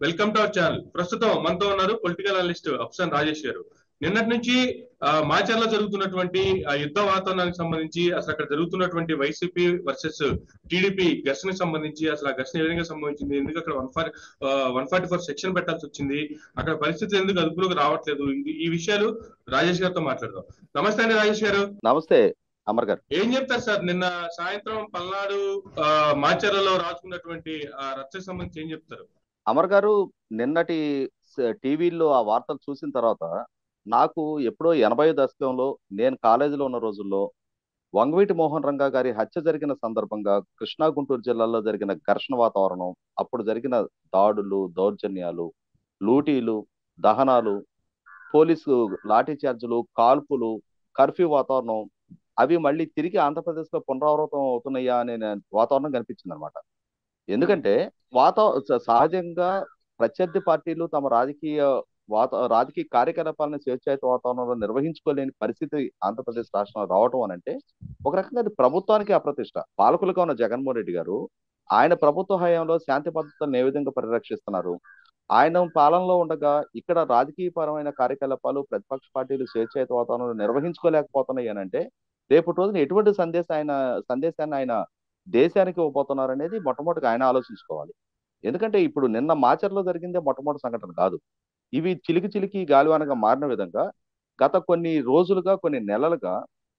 Welcome to our channel ప్రస్తుతం మనతో ఉన్నారు పొలిటికల్ అనలిస్ట్ అఫ్సన్ రాజేష్ గారు నిన్నటి నుంచి మాచర్లో జరుగుతున్నటువంటి ఆ యుద్ధ వాతావరణానికి సంబంధించి అసలు అక్కడ జరుగుతున్నటువంటి వైసీపీ వర్సెస్ టీడీపీ ఘర్షణకు సంబంధించి అసలు ఆ ఘర్షణ ఏ విధంగా సంబంధించింది ఎందుకు అక్కడ one four one forty four section పెట్టాల్సి వచ్చింది అక్కడ పరిస్థితి ఎందుకు అదుపులోకి రావట్లేదు ఇది- ఈ విషయాలు రాజేష్ గారితో మాట్లాడదాం నమస్తే అండి రాజేష్ గారు నమస్తే అమర్ గారు ఏం చెప్తారు సార్ నిన్న సాయంత్రం పల్నాడు ఆ, మాచర్లలో రాసుకున్నటువంటి ఆ రచ్చకు సంబంధించి ఏం చెప్తారు అమర్ గారు నిన్నటి స- టీవీల్లో ఆ వార్తలు చూసిన తర్వాత నాకు ఎప్పుడో ఎనభై దశకంలో నేను కాలేజీలో ఉన్న రోజుల్లో వంగవీటి మోహన్ రంగా గారి హత్య జరిగిన సందర్భంగా కృష్ణా గుంటూరు జిల్లాలో జరిగిన ఘర్షణ వాతావరణం అప్పుడు జరిగిన దాడులు దౌర్జన్యాలు లూటీలు దహనాలు పోలీసు లాఠీ చార్జీలు కాల్పులు కర్ఫ్యూ వాతావరణం అవి మళ్ళీ తిరిగి ఆంధ్రప్రదేశ్ లో పునరావృతం అవుతున్నాయా అనే వాతావరణం కనిపించింది అనమాట ఎందుకంటే వాతా స- సహజంగా ప్రత్యర్థి పార్టీలు తమ రాజకీయ వాత రాజకీయ కార్యకలాపాలను స్వేచ్ఛాయుత వాతావరణంలో నిర్వహించుకోలేని పరిస్థితి ఆంధ్రప్రదేశ్ రాష్ట్రంలో రావటం అని అంటే ఒక రకంగా అది ప్రభుత్వానికి అప్రతిష్ట పాలకులుగా ఉన్న జగన్మోహన్ రెడ్డి గారు ఆయన ప్రభుత్వ హయాంలో శాంతి భద్రతలను ఏ విధంగా పరిరక్షిస్తున్నారు ఆయన పాలనలో ఉండగా ఇక్కడ రాజకీయపరమైన కార్యకలాపాలు ప్రతిపక్ష పార్టీలు స్వేచ్ఛాయుత వాతావరణంలో నిర్వహించుకోలేకపోతున్నాయి అని అంటే రేపటి రోజున ఎటువంటి సందేశం ఆయన సందేశాన్ని ఆయన దేశానికి ఇవ్వబోతున్నారు అనేది మొట్టమొదటిగా ఆయన ఆలోచించుకోవాలి ఎందుకంటే ఇప్పుడు నిన్న మాచర్లో జరిగిందే మొట్టమొదటి సంఘటన కాదు ఇవి చిలికి చిలికి గాలివానగా మారిన విధంగా గత కొన్ని రోజులుగా కొన్ని నెలలుగా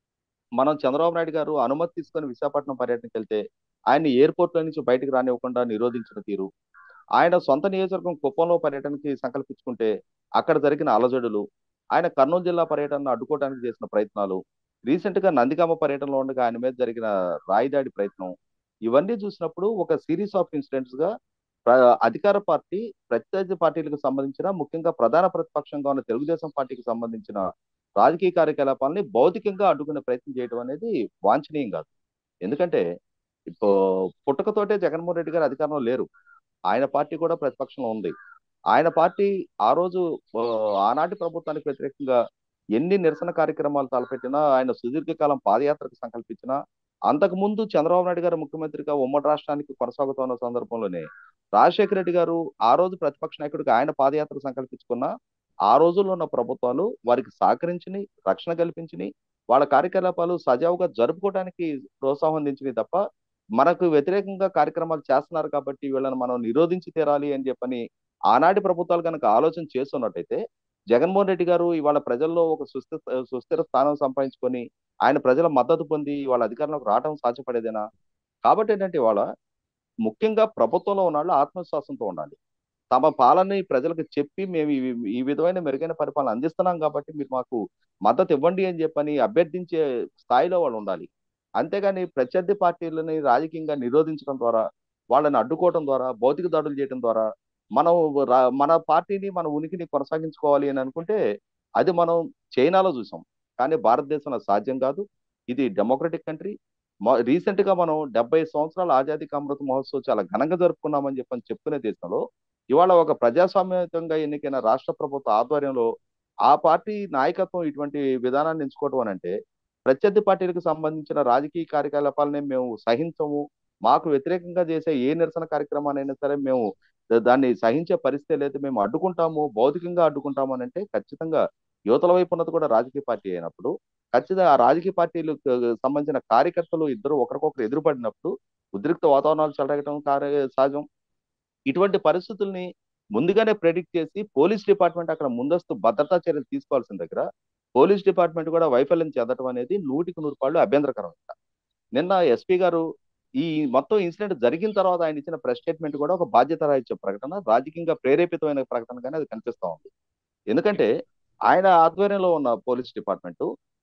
మనం చంద్రబాబు నాయుడు గారు అనుమతి తీసుకొని విశాఖపట్నం పర్యటనకి వెళ్తే ఆయన ఎయిర్పోర్ట్ లో నుంచి బయటకు రానివ్వకుండా నిరోధించిన తీరు ఆయన సొంత నియోజకవర్గం కుప్పంలో పర్యటనకి సంకల్పించుకుంటే అక్కడ జరిగిన అలజడులు ఆయన కర్నూలు జిల్లా పర్యటనను అడ్డుకోవడానికి చేసిన ప్రయత్నాలు రీసెంట్ గా నందిగామ పర్యటనలో ఉండగా ఆయన మీద జరిగిన రాయిదాడి ప్రయత్నం ఇవన్నీ చూసినప్పుడు ఒక సిరీస్ ఆఫ్ ఇన్సిడెంట్స్ గా ప్ర- అధికార పార్టీ ప్రత్యర్థి పార్టీలకు సంబంధించిన ముఖ్యంగా ప్రధాన ప్రతిపక్షంగా ఉన్న తెలుగుదేశం పార్టీకి సంబంధించిన రాజకీయ కార్యకలాపాలని భౌతికంగా అడ్డుకునే ప్రయత్నం చేయడం అనేది వాంఛనీయం కాదు ఎందుకంటే ఇప్పుడు పుట్టకతోటే జగన్మోహన్ రెడ్డి గారు అధికారంలో లేరు ఆయన పార్టీ కూడా ప్రతిపక్షంలో ఉంది ఆయన పార్టీ ఆ రోజు ఆ, ఆనాటి ప్రభుత్వానికి వ్యతిరేకంగా ఎన్ని నిరసన కార్యక్రమాలు తలపెట్టినా ఆయన సుదీర్ఘకాలం పాదయాత్రకు సంకల్పించినా అంతకు ముందు చంద్రబాబు నాయుడు గారు ముఖ్యమంత్రిగా ఉమ్మడి రాష్ట్రానికి కొనసాగుతున్న సందర్భంలోనే రాజశేఖర రెడ్డి గారు ఆ రోజు ప్రతిపక్ష నాయకుడిగా ఆయన పాదయాత్ర సంకల్పించుకున్న ఆ రోజుల్లో ఉన్న ప్రభుత్వాలు వారికి సహకరించిని రక్షణ కల్పించిని వాళ్ళ కార్యకలాపాలు సజావుగా జరుపుకోవడానికి ప్రోత్సాహం అందించినాయి తప్ప మనకు వ్యతిరేకంగా కార్యక్రమాలు చేస్తున్నారు కాబట్టి వీళ్ళని మనం నిరోధించి తీరాలి అని చెప్పని ఆనాటి ప్రభుత్వాలు కనుక ఆలోచన చేస్తున్నట్టయితే జగన్మోహన్ రెడ్డి గారు ఇవాళ ప్రజల్లో ఒక సుస్థిర సుస్థిర స్థానం సంపాదించుకొని ఆయన ప్రజల మద్దతు పొంది వాళ్ళ అధికారంలోకి రావడం సాధ్యపడేదేనా కాబట్టి ఏంటంటే ఇవాళ ముఖ్యంగా ప్రభుత్వంలో ఉన్న వాళ్ళు ఆత్మవిశ్వాసంతో ఉండాలి తమ పాలనని ప్రజలకు చెప్పి మేము ఈ- ఈ విధమైన మెరుగైన పరిపాలన అందిస్తున్నాం కాబట్టి మీరు మాకు మద్దతు ఇవ్వండి అని చెప్పని అభ్యర్థించే స్థాయిలో వాళ్ళు ఉండాలి అంతేగాని ప్రత్యర్థి పార్టీలని రాజకీయంగా నిరోధించడం ద్వారా వాళ్ళని అడ్డుకోవడం ద్వారా భౌతిక దాడులు చేయడం ద్వారా మనం రా- మన పార్టీని మన ఉనికిని కొనసాగించుకోవాలి అని అనుకుంటే అది మనం చైనాలో చూసాం కానీ భారతదేశంలో సాధ్యం కాదు ఇది డెమోక్రటిక్ కంట్రీ రీసెంట్ గా మనం డెబ్బై సంవత్సరాల ఆజాదీ కా అమృత్ మహోత్సవ్ చాలా ఘనంగా జరుపుకున్నామని చెప్పని చెప్పుకునే దేశంలో ఇవాళ ఒక ప్రజాస్వామ్యతంగా ఎన్నికైన రాష్ట్ర ప్రభుత్వ ఆధ్వర్యంలో ఆ పార్టీ నాయకత్వం ఇటువంటి విధానాన్ని ఎంచుకోవడం అని అంటే ప్రత్యర్థి పార్టీలకు సంబంధించిన రాజకీయ కార్యకలాపాలని మేము సహించము మాకు వ్యతిరేకంగా చేసే ఏ నిరసన కార్యక్రమానైనా సరే మేము దాన్ని సహించే పరిస్థితి లేదు మేము అడ్డుకుంటాము భౌతికంగా అడ్డుకుంటాము అని అంటే ఖచ్చితంగా యువతల వైపు ఉన్నది కూడా రాజకీయ పార్టీ అయినప్పుడు ఖచ్చితంగా ఆ రాజకీయ పార్టీలకు సంబంధించిన కార్యకర్తలు ఇద్దరు ఒకరికొకరు ఎదురుపడినప్పుడు ఉద్రిక్త వాతావరణాలు చెలరగటం కార్య సహజం ఇటువంటి పరిస్థితుల్ని ముందుగానే ప్రెడిక్ట్ చేసి పోలీస్ డిపార్ట్మెంట్ అక్కడ ముందస్తు భద్రతా చర్యలు తీసుకోవాల్సిన దగ్గర పోలీస్ డిపార్ట్మెంట్ కూడా వైఫల్యం చెందడం అనేది నూటికి నూరు పాళ్ళు అభ్యంతరకరం నిన్న ఎస్పీ గారు ఈ మొత్తం ఇన్సిడెంట్ జరిగిన తర్వాత ఆయన ఇచ్చిన ప్రెస్ స్టేట్మెంట్ కూడా ఒక బాధ్యత రాయించే ప్రకటన రాజకీయంగా ప్రేరేపితమైన ప్రకటనగానే అది కనిపిస్తా ఉంది ఎందుకంటే ఆయన ఆధ్వర్యంలో ఉన్న పోలీస్ డిపార్ట్మెంట్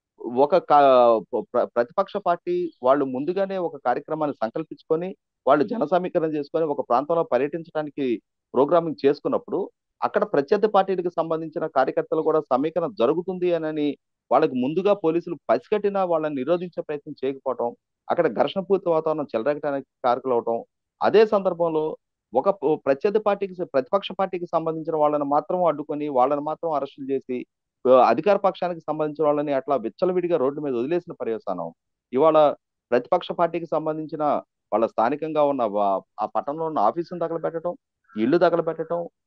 ఒక కా- ప్ర- ప్రతిపక్ష పార్టీ వాళ్ళు ముందుగానే ఒక కార్యక్రమాన్ని సంకల్పించుకొని వాళ్ళు జన సమీకరణ చేసుకొని ఒక ప్రాంతంలో పర్యటించడానికి ప్రోగ్రామింగ్ చేసుకున్నప్పుడు అక్కడ ప్రత్యర్థి పార్టీలకు సంబంధించిన కార్యకర్తలు కూడా సమీకరణ జరుగుతుంది అని వాళ్ళకి ముందుగా పోలీసులు పసిగట్టినా వాళ్ళని నిరోధించే ప్రయత్నం చేయకపోవటం అక్కడ ఘర్షణ పూర్తి వాతావరణం చెలరగటానికి కారకులు అవటం అదే సందర్భంలో ఒక ప- ప్రత్యర్థి పార్టీకి ప్రతిపక్ష పార్టీకి సంబంధించిన వాళ్ళని మాత్రం అడ్డుకొని వాళ్ళని మాత్రం అరెస్టులు చేసి ఆ, అధికార పక్షానికి సంబంధించిన వాళ్ళని అట్లా విచ్చలవిడిగా రోడ్డు మీద వదిలేసిన పర్యవసానం ఇవాళ ప్రతిపక్ష పార్టీకి సంబంధించిన వాళ్ళ స్థానికంగా ఉన్న వా- ఆ పట్టణంలో ఉన్న ఆఫీసును తగలబెట్టడం ఇల్లు తగలబెట్టడం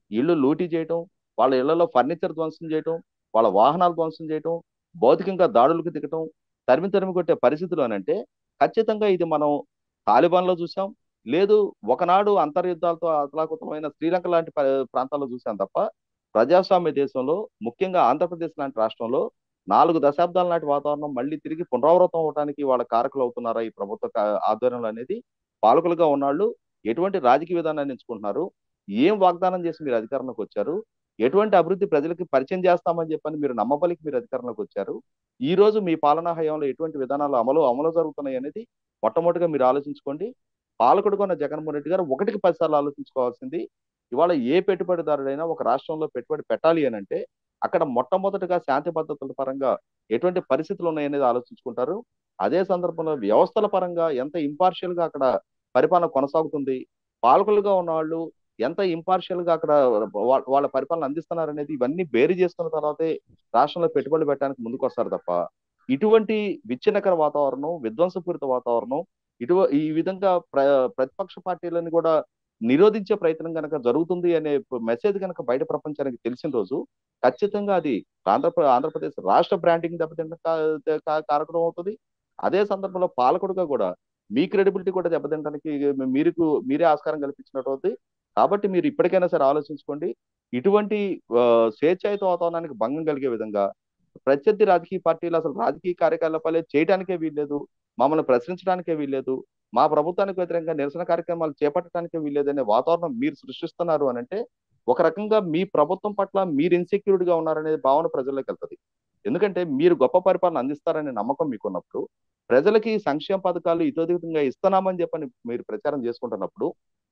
ఇళ్ళు లూటీ చేయటం వాళ్ళ ఇళ్లలో ఫర్నిచర్ ధ్వంసం చేయటం వాళ్ళ వాహనాలు ధ్వంసం చేయటం భౌతికంగా దాడులకు దిగటం తరిమి తరిమి కొట్టే పరిస్థితులు అని అంటే ఖచ్చితంగా ఇది మనం తాలిబాన్లో చూసాం లేదు ఒకనాడు అంతర్యుద్ధాలతో అతలాకుతమైన శ్రీలంక లాంటి ప- ప్రాంతాల్లో చూసాం తప్ప ప్రజాస్వామ్య దేశంలో ముఖ్యంగా ఆంధ్రప్రదేశ్ లాంటి రాష్ట్రంలో నాలుగు దశాబ్దాల నాటి వాతావరణం మళ్ళీ తిరిగి పునరావృతం అవడానికి వాళ్ళ కారకులు అవుతున్నారా ఈ ప్రభుత్వ కా- ఆధ్వర్యంలో అనేది పాలకులుగా ఉన్నాళ్ళు ఎటువంటి రాజకీయ విధానాన్ని ఎంచుకుంటున్నారు ఏం వాగ్దానం చేసి మీరు అధికారంలోకి వచ్చారు ఎటువంటి అభివృద్ధి ప్రజలకి పరిచయం చేస్తామని చెప్పని మీరు నమ్మబలికి మీరు అధికారంలోకి వచ్చారు ఈ రోజు మీ పాలనా హయాంలో ఎటువంటి విధానాలు అమలు అమలు జరుగుతున్నాయి అనేది మొట్టమొదటిగా మీరు ఆలోచించుకోండి పాలకుడు కొన్న జగన్మోహన్ రెడ్డి గారు ఒకటికి పది సార్లు ఆలోచించుకోవాల్సింది ఇవాళ ఏ పెట్టుబడిదారుడైనా ఒక రాష్ట్రంలో పెట్టుబడి పెట్టాలి అని అంటే అక్కడ మొట్టమొదటిగా శాంతి భద్రతల పరంగా ఎటువంటి పరిస్థితులు ఉన్నాయనేది ఆలోచించుకుంటారు అదే సందర్భంలో వ్యవస్థల పరంగా ఎంత ఇంపార్షియల్ గా అక్కడ పరిపాలన కొనసాగుతుంది పాలకులుగా ఉన్న వాళ్ళు ఎంత ఇంపార్షియల్ గా అక్కడ వా- వాళ్ళ పరిపాలన అందిస్తున్నారు అనేది ఇవన్నీ బేరీ చేసుకున్న తర్వాతే రాష్ట్రంలో పెట్టుబడులు పెట్టడానికి ముందుకు వస్తారు తప్ప ఇటువంటి విచ్ఛిన్నకర వాతావరణం విధ్వంసపూరిత వాతావరణం ఇటు ఈ విధంగా ప్ర ప్రతిపక్ష పార్టీలను కూడా నిరోధించే ప్రయత్నం కనుక జరుగుతుంది అనే మెసేజ్ కనుక బయట ప్రపంచానికి తెలిసిన రోజు ఖచ్చితంగా అది ఆంధ్ర ఆంధ్రప్రదేశ్ రాష్ట్ర బ్రాండింగ్ దెబ్బతింట కారకం అవుతుంది అదే సందర్భంలో పాలకుడుగా కూడా మీ క్రెడిబిలిటీ కూడా దెబ్బతింటానికి మీరు మీరే ఆస్కారం కల్పించినట్టు అవుతుంది కాబట్టి మీరు ఇప్పటికైనా సరే ఆలోచించుకోండి ఇటువంటి ఆ, స్వేచ్ఛాయుత వాతావరణానికి భంగం కలిగే విధంగా ప్రత్యర్థి రాజకీయ పార్టీలు అసలు రాజకీయ కార్యకలాపాలే చేయడానికే వీల్లేదు మమ్మల్ని ప్రశ్నించడానికే వీల్లేదు మా ప్రభుత్వానికి వ్యతిరేకంగా నిరసన కార్యక్రమాలు చేపట్టడానికే వీల్లేదనే వాతావరణం మీరు సృష్టిస్తున్నారు అని అంటే ఒక రకంగా మీ ప్రభుత్వం పట్ల మీరు ఇన్సెక్యూర్డ్ గా ఉన్నారనే భావన ప్రజల్లోకి వెళ్తుంది ఎందుకంటే మీరు గొప్ప పరిపాలన అందిస్తారనే నమ్మకం మీకు ఉన్నప్పుడు ప్రజలకి సంక్షేమ పథకాలు ఇతోధికంగా ఇస్తున్నామని చెప్పని మీరు ప్రచారం చేసుకుంటున్నప్పుడు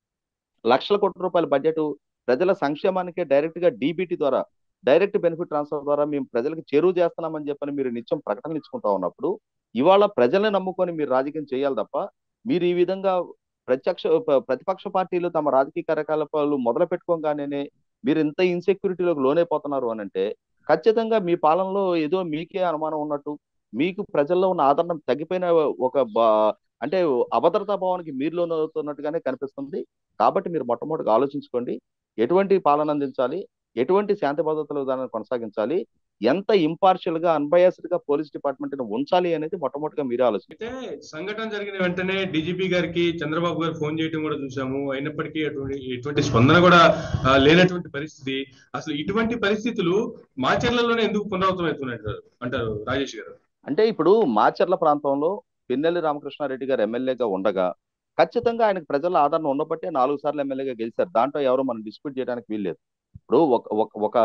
లక్షల కోట్ల రూపాయల బడ్జెట్ ప్రజల సంక్షేమానికే డైరెక్ట్ గా డీబీటీ ద్వారా డైరెక్ట్ బెనిఫిట్ ట్రాన్స్ఫర్ ద్వారా మేము ప్రజలకు చేరువ చేస్తున్నామని చెప్పని మీరు నిత్యం ప్రకటనలు ఇచ్చుకుంటా ఉన్నప్పుడు ఇవాళ ప్రజల్ని నమ్ముకొని మీరు రాజకీయం చేయాలి తప్ప మీరు ఈ విధంగా ప్రత్యక్ష ప- ప్రతిపక్ష పార్టీలు తమ రాజకీయ కార్యకలాపాలు మొదలు పెట్టుకోగానే మీరు ఇంత ఇన్సెక్యూరిటీలోకి లోనైపోతున్నారు అని అంటే ఖచ్చితంగా మీ పాలనలో ఏదో మీకే అనుమానం ఉన్నట్టు మీకు ప్రజల్లో ఉన్న ఆదరణ తగ్గిపోయిన ఒక బా- అంటే అభద్రతా భావానికి మీరు లోనవుతున్నట్టుగానే కనిపిస్తుంది కాబట్టి మీరు మొట్టమొదటిగా ఆలోచించుకోండి ఎటువంటి పాలన అందించాలి ఎటువంటి శాంతి భద్రతల విధానాన్ని కొనసాగించాలి ఎంత ఇంపార్షియల్ గా అన్బయాస్డ్ గా పోలీస్ డిపార్ట్మెంట్ ని ఉంచాలి అనేది మొట్టమొదటిగా మీరే ఆలోచించాలి అయితే సంఘటన జరిగిన వెంటనే డీజీపీ గారికి చంద్రబాబు గారు ఫోన్ చేయడం కూడా చూసాము అయినప్పటికీ అటువంటి ఎటువంటి స్పందన కూడా ఆ, లేనటువంటి పరిస్థితి అసలు ఇటువంటి పరిస్థితులు మాచర్లలోనే ఎందుకు పునరావృతం అవుతున్నట్టు అంటారు రాజేష్ గారు అంటే ఇప్పుడు మాచర్ల ప్రాంతంలో పిన్నెల్లి రామకృష్ణారెడ్డి గారు ఎమ్మెల్యేగా ఉండగా ఖచ్చితంగా ఆయనకు ప్రజల ఆదరణ ఉండబట్టే నాలుగు సార్లు ఎమ్మెల్యేగా గెలిచారు దాంట్లో ఎవరు మనం డిస్ప్యూట్ చేయడానికి వీల్లేదు ఇప్పుడు ఒక ఒక- ఒక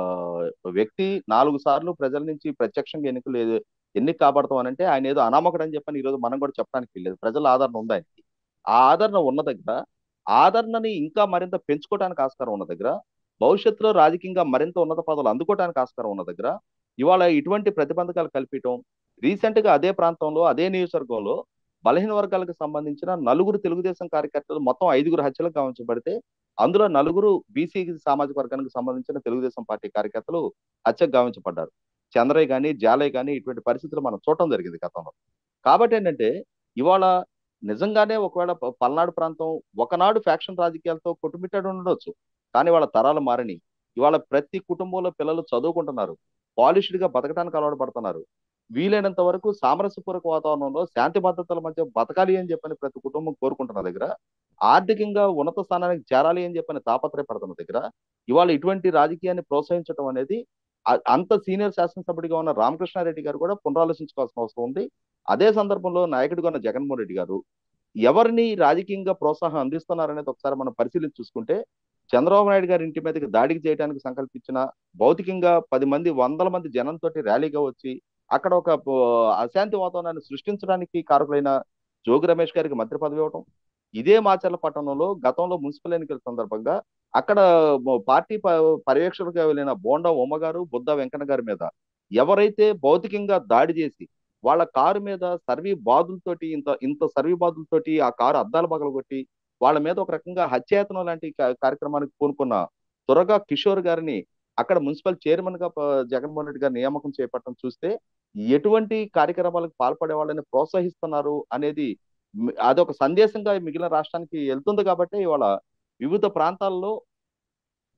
వ్యక్తి నాలుగు సార్లు ప్రజల నుంచి ప్రత్యక్షంగా ఎన్నికలు ఏదో- ఎన్నిక కాబడతాం అని అంటే ఆయన ఏదో అనామకుడు అని చెప్పని ఈరోజు మనం కూడా చెప్పడానికి వీల్లేదు ప్రజల ఆదరణ ఉంది ఆయనకి ఆ ఆదరణ ఉన్న దగ్గర ఆదరణని ఇంకా మరింత పెంచుకోవడానికి ఆస్కారం ఉన్న దగ్గర భవిష్యత్తులో రాజకీయంగా మరింత ఉన్నత పదవులు అందుకోవడానికి ఆస్కారం ఉన్న దగ్గర ఇవాళ ఇటువంటి ప్రతిబంధకాలు కల్పించడం రీసెంట్ గా అదే ప్రాంతంలో అదే నియోజకవర్గంలో బలహీన వర్గాలకు సంబంధించిన నలుగురు తెలుగుదేశం కార్యకర్తలు మొత్తం ఐదుగురు హత్యలకు గావించబడితే అందులో నలుగురు బీసీ సామాజిక వర్గానికి సంబంధించిన తెలుగుదేశం పార్టీ కార్యకర్తలు హత్యకు గావించబడ్డారు చంద్రయ్య కానీ జాలయ్య కానీ ఇటువంటి పరిస్థితులు మనం చూడటం జరిగింది గతంలో కాబట్టి ఏంటంటే ఇవాళ నిజంగానే ఒకవేళ ప- పల్నాడు ప్రాంతం ఒకనాడు ఫ్యాక్షన్ రాజకీయాలతో కొట్టుమిట్టాడు ఉండొచ్చు కానీ వాళ్ళ తరాలు మారని ఇవాళ ప్రతి కుటుంబంలో పిల్లలు చదువుకుంటున్నారు పాలిష్డ్ గా బతకడానికి అలవాటు పడుతున్నారు వీలైనంత వరకు సామరస్యపూర్వక వాతావరణంలో శాంతి భద్రతల మధ్య బతకాలి అని చెప్పని ప్రతి కుటుంబం కోరుకుంటున్న దగ్గర ఆర్థికంగా ఉన్నత స్థానానికి చేరాలి అని చెప్పని తాపత్రయపడుతున్న దగ్గర ఇవాళ ఇటువంటి రాజకీయాన్ని ప్రోత్సహించడం అనేది అ- అంత సీనియర్ శాసనసభ్యుడిగా ఉన్న రామకృష్ణారెడ్డి గారు కూడా పునరాలోచించుకోవాల్సిన అవసరం ఉంది అదే సందర్భంలో నాయకుడిగా ఉన్న జగన్మోహన్ రెడ్డి గారు ఎవరిని రాజకీయంగా ప్రోత్సాహం అందిస్తున్నారనేది ఒకసారి మనం పరిశీలించి చూసుకుంటే చంద్రబాబు నాయుడు గారి ఇంటి మీదకి దాడికి చేయడానికి సంకల్పించిన భౌతికంగా పది మంది వందల మంది జనంతో ర్యాలీగా వచ్చి అక్కడ ఒక ఆ, అశాంతి వాతావరణాన్ని సృష్టించడానికి కారకులైన జోగి రమేష్ గారికి మంత్రి పదవి ఇవ్వటం ఇదే మాచర్ల పట్టణంలో గతంలో మున్సిపల్ ఎన్నికల సందర్భంగా అక్కడ మ- పార్టీ ప- పర్యవేక్షకులుగా వెళ్ళిన బోండా ఉమ్మ గారు బుద్ధ వెంకన్న గారి మీద ఎవరైతే భౌతికంగా దాడి చేసి వాళ్ళ కారు మీద సర్వీ బాధులతోటి ఇంత ఇంత సర్వీ బాధులతోటి ఆ కారు అద్దాలు పగలగొట్టి వాళ్ళ మీద ఒక రకంగా హత్యాయత్నం లాంటి కా- కార్యక్రమానికి పూనుకున్న త్వరగా కిషోర్ గారిని అక్కడ మున్సిపల్ చైర్మన్ గా ప- జగన్మోహన్ రెడ్డి గారు నియామకం చేపట్టడం చూస్తే ఎటువంటి కార్యక్రమాలకు పాల్పడే వాళ్ళని ప్రోత్సహిస్తున్నారు అనేది మి- అదొక సందేశంగా మిగిలిన రాష్ట్రానికి వెళ్తుంది కాబట్టి ఇవాళ వివిధ ప్రాంతాల్లో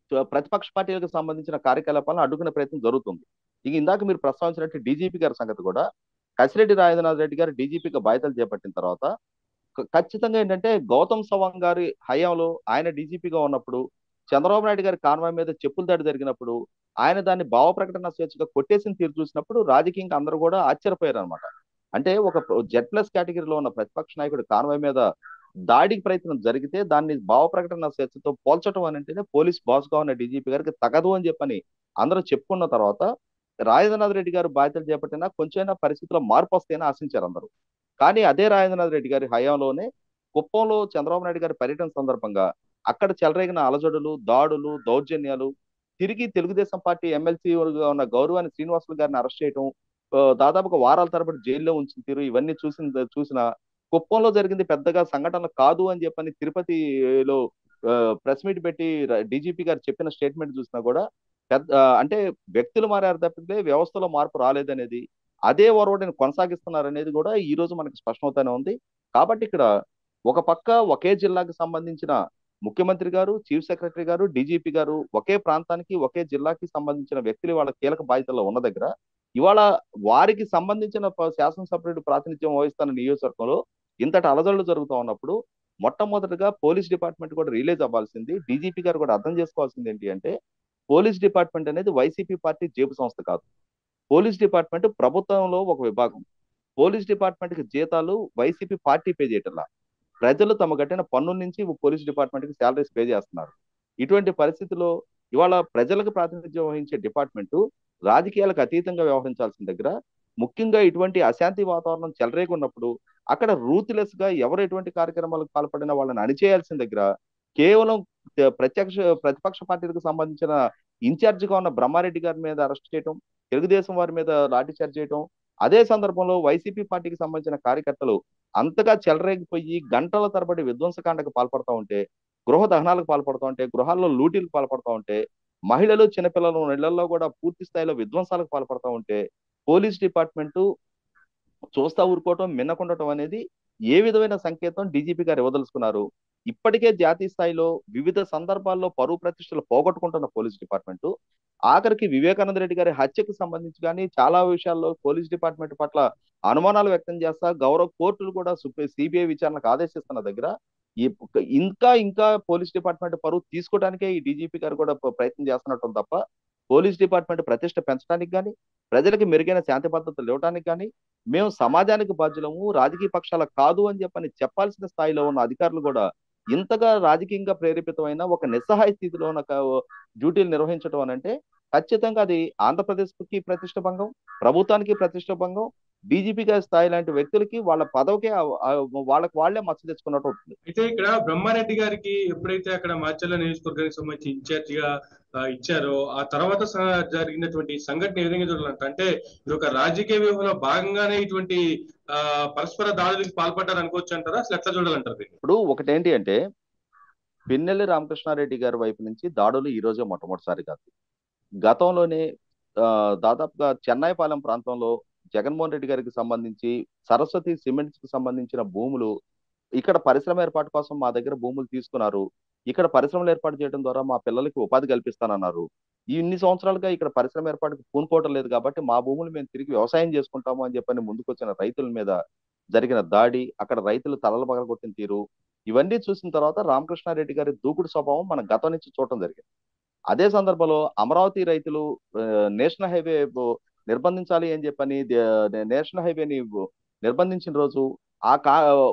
ప్రతిపక్ష పార్టీలకు సంబంధించిన కార్యకలాపాలను అడ్డుకునే ప్రయత్నం జరుగుతుంది ఇక ఇందాక మీరు ప్రస్తావించినట్టు డీజీపీ గారి సంగతి కూడా కసిరెడ్డి రాజేంద్రనాథ్ రెడ్డి గారు డీజీపీగా బాధ్యతలు చేపట్టిన తర్వాత ఖచ్చితంగా ఏంటంటే గౌతమ్ సవాంగ్ గారి హయాంలో ఆయన డీజీపీగా ఉన్నప్పుడు చంద్రబాబు నాయుడు గారి కాన్వాయ్ మీద చెప్పుల దాడి జరిగినప్పుడు ఆయన దాన్ని భావ ప్రకటన స్వేచ్ఛగా కొట్టేసిన తీరు చూసినప్పుడు రాజకీయంగా అందరూ కూడా ఆశ్చర్యపోయారు అనమాట అంటే ఒక జెడ్ ప్లస్ కేటగిరీలో ఉన్న ప్రతిపక్ష నాయకుడు కాన్వాయ్ మీద దాడికి ప్రయత్నం జరిగితే దాన్ని భావ ప్రకటన స్వేచ్ఛతో పోల్చడం అని అంటేనే పోలీస్ బాస్ గా ఉన్న డీజీపీ గారికి తగదు అని చెప్పని అందరూ చెప్పుకున్న తర్వాత రాజేంద్రనాథ్ రెడ్డి గారు బాధ్యతలు చేపట్టినా కొంచెమైనా పరిస్థితుల్లో మార్పు వస్తాయని ఆశించారు అందరూ కానీ అదే రాజేంద్రనాథ్ రెడ్డి గారి హయాంలోనే కుప్పంలో చంద్రబాబు నాయుడు గారి పర్యటన సందర్భంగా అక్కడ చెలరేగిన అలజడులు దాడులు దౌర్జన్యాలు తిరిగి తెలుగుదేశం పార్టీ ఎమ్మెల్సీగా ఉన్న గౌరవాన్ని శ్రీనివాసులు గారిని అరెస్ట్ చేయడం దాదాపుగా వారాల తరబడి జైల్లో ఉంచిన తీరు ఇవన్నీ చూసిన చూసిన కుప్పంలో జరిగింది పెద్దగా సంఘటనలు కాదు అని చెప్పని తిరుపతిలో ప్రెస్ మీట్ పెట్టి డీజీపీ గారు చెప్పిన స్టేట్మెంట్ చూసినా కూడా పెద్ద అంటే వ్యక్తులు మారారు తప్పితే వ్యవస్థలో మార్పు రాలేదనేది అదే ఒరవడిని కొనసాగిస్తున్నారు అనేది కూడా ఈ రోజు మనకి స్పష్టమవుతానే ఉంది కాబట్టి ఇక్కడ ఒక పక్క ఒకే జిల్లాకు సంబంధించిన ముఖ్యమంత్రి గారు చీఫ్ సెక్రటరీ గారు డీజీపీ గారు ఒకే ప్రాంతానికి ఒకే జిల్లాకి సంబంధించిన వ్యక్తులు వాళ్ళ కీలక బాధ్యతల్లో ఉన్న దగ్గర ఇవాళ వారికి సంబంధించిన శాసనసభ్యుడు ప్రాతినిధ్యం వహిస్తున్న నియోజకవర్గంలో ఇంతటి అలజడులు జరుగుతూ ఉన్నప్పుడు మొట్టమొదటిగా పోలీస్ డిపార్ట్మెంట్ కూడా రిలీజ్ అవ్వాల్సింది డీజీపీ గారు కూడా అర్థం చేసుకోవాల్సింది ఏంటి అంటే పోలీస్ డిపార్ట్మెంట్ అనేది వైసీపీ పార్టీ జేబు సంస్థ కాదు పోలీస్ డిపార్ట్మెంట్ ప్రభుత్వంలో ఒక విభాగం పోలీస్ డిపార్ట్మెంట్ కి జీతాలు వైసీపీ పార్టీ పే చేయటంలా ప్రజలు తమ కట్టిన పన్ను నుంచి పోలీస్ డిపార్ట్మెంట్ కి శాలరీస్ పే చేస్తున్నారు ఇటువంటి పరిస్థితిలో ఇవాళ ప్రజలకు ప్రాతినిధ్యం వహించే డిపార్ట్మెంట్ రాజకీయాలకు అతీతంగా వ్యవహరించాల్సిన దగ్గర ముఖ్యంగా ఇటువంటి అశాంతి వాతావరణం చెలరేగున్నప్పుడు అక్కడ రూత్లెస్ గా ఎవరు ఎటువంటి కార్యక్రమాలకు పాల్పడినా వాళ్ళని అణిచేయాల్సిన దగ్గర కేవలం ప్రత్యక్ష ప్రతిపక్ష పార్టీలకు సంబంధించిన ఇన్ఛార్జ్ గా ఉన్న బ్రహ్మారెడ్డి గారి మీద అరెస్ట్ చేయడం తెలుగుదేశం వారి మీద లాఠీ చార్జ్ చేయడం అదే సందర్భంలో వైసీపీ పార్టీకి సంబంధించిన కార్యకర్తలు అంతగా చెలరేగిపోయి గంటల తరబడి విధ్వంసకాండకు పాల్పడతా ఉంటే గృహ దహనాలకు పాల్పడతా ఉంటే గృహాల్లో లూటీలకు పాల్పడతా ఉంటే మహిళలు చిన్నపిల్లలు ఇళ్లలో కూడా పూర్తి స్థాయిలో విధ్వంసాలకు పాల్పడతా ఉంటే పోలీస్ డిపార్ట్మెంట్ చూస్తా ఊరుకోవటం మిన్నకుండటం అనేది ఏ విధమైన సంకేతం డీజీపీ గారు ఇవ్వదలుచుకున్నారు ఇప్పటికే జాతీయ స్థాయిలో వివిధ సందర్భాల్లో పరువు ప్రతిష్టలు పోగొట్టుకుంటున్న పోలీస్ డిపార్ట్మెంట్ ఆఖరికి వివేకానంద రెడ్డి గారి హత్యకు సంబంధించి కానీ చాలా విషయాల్లో పోలీస్ డిపార్ట్మెంట్ పట్ల అనుమానాలు వ్యక్తం చేస్తా గౌరవ కోర్టులు కూడా సిబిఐ విచారణకు ఆదేశిస్తున్న దగ్గర ఈ ఇంకా ఇంకా పోలీస్ డిపార్ట్మెంట్ పరువు తీసుకోవడానికే ఈ డీజీపీ గారు కూడా ప్రయత్నం చేస్తున్నట్టు తప్ప పోలీస్ డిపార్ట్మెంట్ ప్రతిష్ట పెంచడానికి కానీ ప్రజలకు మెరుగైన శాంతి భద్రతలు ఇవ్వడానికి కానీ మేము సమాజానికి బాధ్యులము రాజకీయ పక్షాల కాదు అని చెప్పని చెప్పాల్సిన స్థాయిలో ఉన్న అధికారులు కూడా ఇంతగా రాజకీయంగా ప్రేరేపితమైన ఒక నిస్సహాయ స్థితిలో ఉన్న డ్యూటీలు నిర్వహించడం అని అంటే ఖచ్చితంగా అది ఆంధ్రప్రదేశ్కి ప్రతిష్ట భంగం ప్రభుత్వానికి ప్రతిష్ట భంగం డీజీపీ గారి స్థాయి లాంటి వ్యక్తులకి వాళ్ళ పదవికే వాళ్ళకి వాళ్లే మచ్చ తెచ్చుకున్నట్టు అవుతుంది అయితే ఇక్కడ బ్రహ్మారెడ్డి గారికి ఎప్పుడైతే అక్కడ మాచర్ల నియోజకవర్గానికి సంబంధించి ఇన్ఛార్జ్ గా ఇచ్చారో ఆ తర్వాత జరిగినటువంటి సంఘటన ఏ విధంగా చూడాలంట అంటే ఇది ఒక రాజకీయ వ్యూహంలో భాగంగానే ఇటువంటి ఆ పరస్పర దాడులకు పాల్పడ్డారు అనుకోవచ్చు అంటారా అసలు ఎట్లా చూడాలంటారు ఇప్పుడు ఒకటేంటి అంటే పిన్నెల్లి రామకృష్ణారెడ్డి గారి వైపు నుంచి దాడులు ఈ రోజే మొట్టమొదటిసారి కాదు గతంలోనే దాదాపుగా చెన్నైపాలెం ప్రాంతంలో జగన్మోహన్ రెడ్డి గారికి సంబంధించి సరస్వతి సిమెంట్స్ కి సంబంధించిన భూములు ఇక్కడ పరిశ్రమ ఏర్పాటు కోసం మా దగ్గర భూములు తీసుకున్నారు ఇక్కడ పరిశ్రమలు ఏర్పాటు చేయడం ద్వారా మా పిల్లలకి ఉపాధి కల్పిస్తానన్నారు ఈ ఇన్ని సంవత్సరాలుగా ఇక్కడ పరిశ్రమ ఏర్పాటుకు పూనుకోవటం లేదు కాబట్టి మా భూములు మేము తిరిగి వ్యవసాయం చేసుకుంటాము అని చెప్పని ముందుకొచ్చిన రైతుల మీద జరిగిన దాడి అక్కడ రైతులు తలలు పగలగొట్టిన తీరు ఇవన్నీ చూసిన తర్వాత రామకృష్ణారెడ్డి గారి దూకుడు స్వభావం మనం గతం నుంచి చూడటం జరిగింది అదే సందర్భంలో అమరావతి రైతులు నేషనల్ హైవే నిర్బంధించాలి అని చెప్పని నేషనల్ హైవేని నిర్బంధించిన రోజు ఆ కా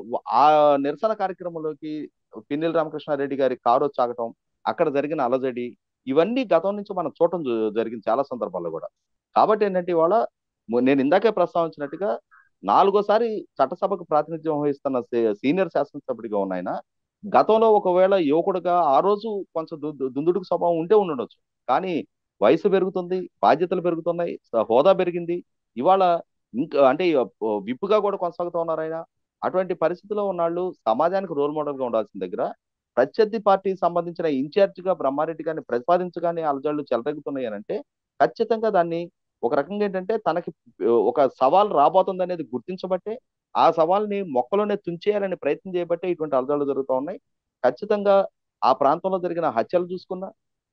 ఆ నిరసన కార్యక్రమంలోకి పిన్నెల రామకృష్ణారెడ్డి గారి కారు వచ్చాగటం అక్కడ జరిగిన అలజడి ఇవన్నీ గతం నుంచి మనం చూడటం జరిగింది చాలా సందర్భాల్లో కూడా కాబట్టి ఏంటంటే ఇవాళ నేను ఇందాకే ప్రస్తావించినట్టుగా నాలుగోసారి చట్టసభకు ప్రాతినిధ్యం వహిస్తున్న సీనియర్ శాసనసభ్యుడిగా ఉన్నాయన గతంలో ఒకవేళ యువకుడుగా ఆ రోజు కొంచెం దుందుడుకు స్వభావం ఉంటే ఉండొచ్చు కానీ వయసు పెరుగుతుంది బాధ్యతలు పెరుగుతున్నాయి హోదా పెరిగింది ఇవాళ ఇంకా అంటే విప్పుగా కూడా కొనసాగుతూ ఉన్నారు ఆయన అటువంటి పరిస్థితిలో ఉన్నాళ్ళు సమాజానికి రోల్ మోడల్ గా ఉండాల్సిన దగ్గర ప్రత్యర్థి పార్టీకి సంబంధించిన ఇన్ఛార్జ్ గా బ్రహ్మారెడ్డి గారిని ప్రతిపాదించగానే అలజడులు చెలరెగుతున్నాయి అని అంటే ఖచ్చితంగా దాన్ని ఒక రకంగా ఏంటంటే తనకి ఒక సవాల్ రాబోతుంది అనేది గుర్తించబట్టే ఆ సవాల్ని మొక్కలోనే తుంచేయాలని ప్రయత్నం చేయబట్టే ఇటువంటి అలజడులు జరుగుతూ ఉన్నాయి ఖచ్చితంగా ఆ ప్రాంతంలో జరిగిన హత్యలు చూసుకున్నా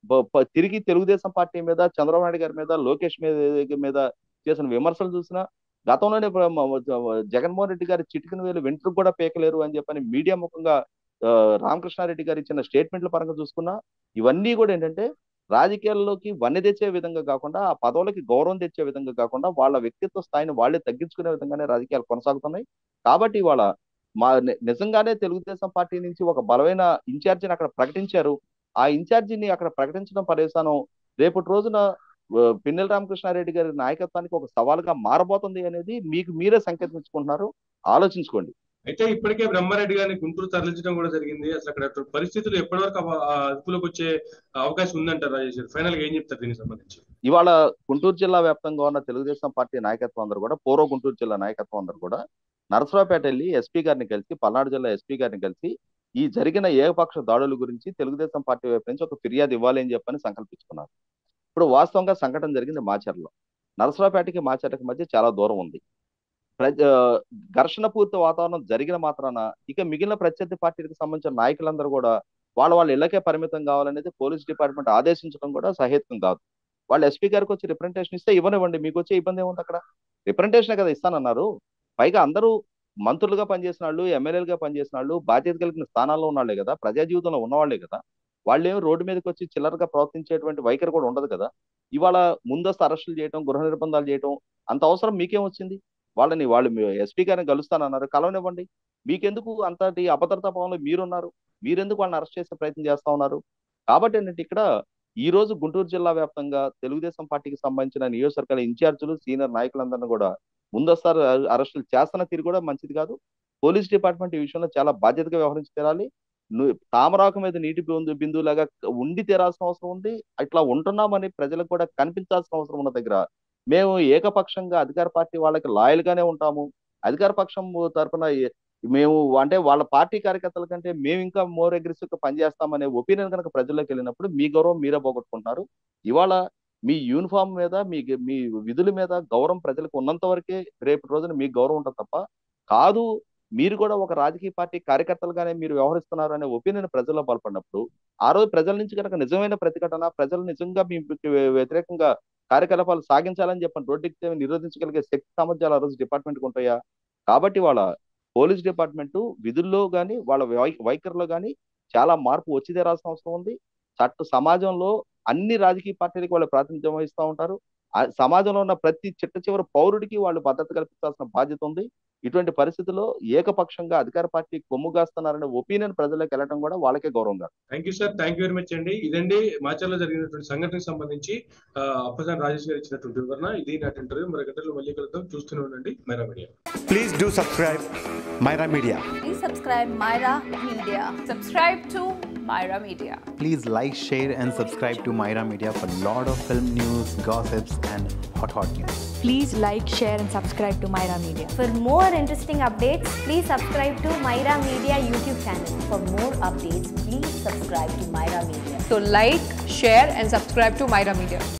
బ- ప- తిరిగి తెలుగుదేశం పార్టీ మీద చంద్రబాబు నాయుడు గారి మీద లోకేష్ మీద మీద చేసిన విమర్శలు చూసినా గతంలోనే ప్ర- మ- మ- జగన్మోహన్ రెడ్డి గారి చిటికిన వేలు వెంట్రుకు కూడా పేకలేరు అని చెప్పని మీడియా ముఖంగా ఆ, రామకృష్ణారెడ్డి గారు ఇచ్చిన స్టేట్మెంట్ల పరంగా చూసుకున్నా ఇవన్నీ కూడా ఏంటంటే రాజకీయాల్లోకి వన్నె తెచ్చే విధంగా కాకుండా ఆ పదవులకి గౌరవం తెచ్చే విధంగా కాకుండా వాళ్ళ వ్యక్తిత్వ స్థాయిని వాళ్ళే తగ్గించుకునే విధంగానే రాజకీయాలు కొనసాగుతున్నాయి కాబట్టి ఇవాళ మా ని- నిజంగానే తెలుగుదేశం పార్టీ నుంచి ఒక బలమైన ఇన్ఛార్జిని అక్కడ ప్రకటించారు ఆ ఇన్ఛార్జిని అక్కడ ప్రకటించడం పరేశానం రేపటి రోజున ఆ, పిన్నెల రామకృష్ణారెడ్డి గారి నాయకత్వానికి ఒక సవాలుగా మారబోతుంది అనేది మీకు మీరే సంకేతించుకుంటున్నారు ఆలోచించుకోండి అయితే ఇప్పటికే బ్రహ్మారెడ్డి గారిని గుంటూరు తరలించడం కూడా జరిగింది అసలు అక్కడ పరిస్థితులు ఎప్పటివరకు అవ- ఆ అదుపులోకి వచ్చే అవకాశం ఉందంటారు రాజేష్ గారు ఫైనల్ గా ఏం చెప్తారు దీనికి సంబంధించి ఇవాళ గుంటూరు జిల్లా వ్యాప్తంగా ఉన్న తెలుగుదేశం పార్టీ నాయకత్వం అందరూ కూడా పూర్వ గుంటూరు జిల్లా నాయకత్వం అందరూ కూడా నరసరావుపేట వెళ్ళి ఎస్పీ గారిని కలిసి పల్నాడు జిల్లా ఎస్పీ గారిని కలిసి ఈ జరిగిన ఏకపక్ష దాడుల గురించి తెలుగుదేశం పార్టీ వైపు నుంచి ఒక ఫిర్యాదు ఇవ్వాలి అని చెప్పని సంకల్పించుకున్నారు ఇప్పుడు వాస్తవంగా సంఘటన జరిగింది మాచర్లో నరసరావుపేటకి మాచర్లకి మధ్య చాలా దూరం ఉంది ప్రజ ఘర్షణ పూర్తి వాతావరణం జరిగిన మాత్రాన ఇక మిగిలిన ప్రత్యర్థి పార్టీలకు సంబంధించిన నాయకులందరూ కూడా వాళ్ళ వాళ్ళ ఇళ్లకే పరిమితం కావాలనేది పోలీస్ డిపార్ట్మెంట్ ఆదేశించడం కూడా సహేతుకం కాదు వాళ్ళు ఎస్పీ గారికి వచ్చి రిప్రజెంటేషన్ ఇస్తే ఇవ్వనివ్వండి మీకు వచ్చే ఇబ్బంది ఏముంది అక్కడ రిప్రజెంటేషన్ కదా ఇస్తానన్నారు పైగా అందరూ మంత్రులుగా పనిచేసిన వాళ్ళు ఎమ్మెల్యేలుగా పనిచేసిన వాళ్ళు బాధ్యత కలిగిన స్థానాల్లో ఉన్నవాళ్లే కదా ప్రజా జీవితంలో ఉన్నవాళ్లే కదా వాళ్ళేమో రోడ్డు మీదకి వచ్చి చిల్లరగా ప్రవర్తించేటువంటి వైఖరి కూడా ఉండదు కదా ఇవాళ ముందస్తు అరెస్టులు చేయడం గృహ నిర్బంధాలు చేయడం అంత అవసరం మీకేం వచ్చింది వాళ్ళని వాళ్ళు ఎస్పీ గారిని కలుస్తానన్నారు కలవనివ్వండి మీకెందుకు అంతటి అభద్రతా భావంలో మీరున్నారు మీరెందుకు వాళ్ళని అరెస్ట్ చేసే ప్రయత్నం చేస్తా ఉన్నారు కాబట్టి ఏంటంటే ఇక్కడ ఈ రోజు గుంటూరు జిల్లా వ్యాప్తంగా తెలుగుదేశం పార్టీకి సంబంధించిన నియోజకవర్గాల ఇన్ఛార్జీలు సీనియర్ నాయకులందరినీ కూడా ముందస్తు అరెస్టులు చేస్తున్న తీరు కూడా మంచిది కాదు పోలీస్ డిపార్ట్మెంట్ ఈ విషయంలో చాలా బాధ్యతగా వ్యవహరించి తీరాలి ను- తామరాకు మీద నీటి బిందు బిందువులాగా ఉండి తీరాల్సిన అవసరం ఉంది అట్లా ఉంటున్నామని ప్రజలకు కూడా కనిపించాల్సిన అవసరం ఉన్న దగ్గర మేము ఏకపక్షంగా అధికార పార్టీ వాళ్ళకి లాయల్ గానే ఉంటాము అధికార పక్షం తరపున ఏ- మేము అంటే వాళ్ళ పార్టీ కార్యకర్తల కంటే మేము ఇంకా మోర్ అగ్రెసివ్ గా పనిచేస్తామనే ఒపీనియన్ కనుక ప్రజల్లోకి వెళ్ళినప్పుడు మీ గౌరవం మీరే పోగొట్టుకుంటున్నారు ఇవాళ మీ యూనిఫామ్ మీద మీ మీ విధుల మీద గౌరవం ప్రజలకు ఉన్నంత వరకే రేపు రోజున మీకు గౌరవం ఉంటుంది తప్ప కాదు మీరు కూడా ఒక రాజకీయ పార్టీ కార్యకర్తలుగానే మీరు వ్యవహరిస్తున్నారు అనే ఒపీనియన్ ప్రజల్లో బలపడినప్పుడు ఆ రోజు ప్రజల నుంచి కనుక నిజమైన ప్రతిఘటన ప్రజలు నిజంగా మీ వ్యతిరేకంగా కార్యకలాపాలు సాగించాలని చెప్పని రోడ్డుకి నిరోధించగలిగే శక్తి సామర్థ్యాలు ఆ రోజు డిపార్ట్మెంట్కి ఉంటాయా కాబట్టి వాళ్ళ పోలీస్ డిపార్ట్మెంట్ విధుల్లో కానీ వాళ్ళ వై- వైఖరిలో కానీ చాలా మార్పు వచ్చి తీరాల్సిన అవసరం ఉంది చట్ట సమాజంలో అన్ని రాజకీయ పార్టీలకు వాళ్ళు ప్రాతినిధ్యం వహిస్తూ ఉంటారు ఆ సమాజంలో ఉన్న ప్రతి చిట్ట చివరి పౌరుడికి వాళ్ళు భద్రత కల్పించాల్సిన బాధ్యత ఉంది ఇటువంటి పరిస్థితుల్లో ఏకపక్షంగా అధికార పార్టీ కొమ్ముగాస్తున్నారనే ఒపీనియన్ ప్రజలకు వెళ్ళడం కూడా వాళ్ళకే గౌరవం కాదు thank you sir thank you very much అండి ఇదండి మాచర్లో జరిగినటువంటి సంఘటనకు సంబంధించి ఆ, అప్పసాని రాజేష్ గారు ఇచ్చినటువంటి వివరణ ఇది నాటి ఇంటర్వ్యూ మరి గంటల్లో మళ్ళీ కలుద్దాం చూస్తూనే ఉండండి Mera media Please do subscribe Myra Media. Please subscribe Myra Media. Subscribe to Myra Media. Please like, share, and subscribe to Myra Media for lot of film news, gossips, and hot hot news. Please like, share, and subscribe to Myra Media. For more interesting updates, please subscribe to Myra Media YouTube channel. For more updates, please subscribe to Myra Media. So like, share and subscribe to Myra Media.